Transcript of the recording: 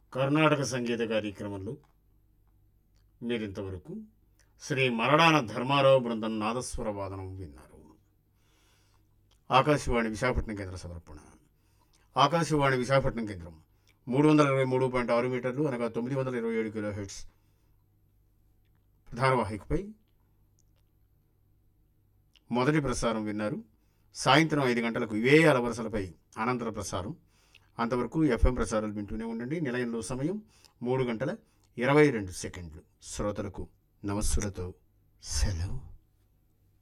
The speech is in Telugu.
కర్ణాటక సంగీత కార్యక్రమంలో మీరింతవరకు శ్రీ మరడాన ధర్మారావు బృందం నాదస్వర వాదనం విన్నారు ఆకాశవాణి విశాఖపట్నం కేంద్ర సమర్పణ ఆకాశవాణి విశాఖపట్నం కేంద్రం మూడు వందల ఇరవై మూడు పాయింట్ ఆరు మీటర్లు అనగా తొమ్మిది వందల ఇరవై ఏడు కిలో హెడ్స్ ధారావాహికపై మొదటి ప్రసారం విన్నారు సాయంత్రం ఐదు గంటలకు ఇవే అలవరసలపై అనంతర ప్రసారం అంతవరకు ఎఫ్ఎం ప్రసారాలు వింటూనే ఉండండి నిలయంలో సమయం మూడు గంటల ఇరవై రెండు సెకండ్లు శ్రోతలకు నమస్సులతో సెలవు